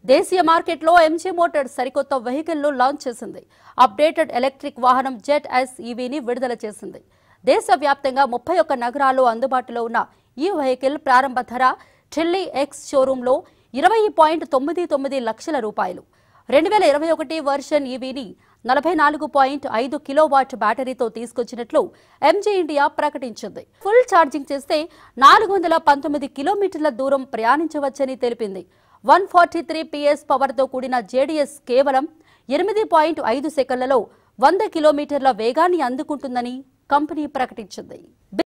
దేశీయ మార్కెట్లో MG Motors సరికొత్త వెహికల్ను లాంచ్ చేసింది అప్డేటెడ్ ఎలక్ట్రిక్ వాహనం జెట్ ఎస్ ఈవీని విడుదల చేసింది దేశవ్యాప్తంగా ముప్పై ఒక్క నగరాల్లో అందుబాటులో ఉన్న ఈ వెహికల్ ప్రారంభ ధర ఢిల్లీ ఎక్స్ షోరూంలో ఇరవై పాయింట్ తొమ్మిది తొమ్మిది లక్షల రూపాయలు రెండు వేల ఇరవై ఒకటి వర్షన్ ఈవీని నలభై నాలుగు పాయింట్ ఐదు కిలోవాట్ బ్యాటరీతో తీసుకొచ్చినట్లు ఎంజీ ఇండియా ప్రకటించింది ఫుల్ ఛార్జింగ్ చేస్తే నాలుగు వందల పంతొమ్మిది కిలోమీటర్ల దూరం ప్రయాణించవచ్చని తెలిపింది వన్ ఫార్టీ త్రీ పిఎస్ పవర్తో కూడిన జేడీఎస్ కేవలం ఎనిమిది పాయింట్ ఐదు సెకన్లలో వంద కిలోమీటర్ల వేగాన్ని అందుకుంటుందని కంపెనీ ప్రకటించింది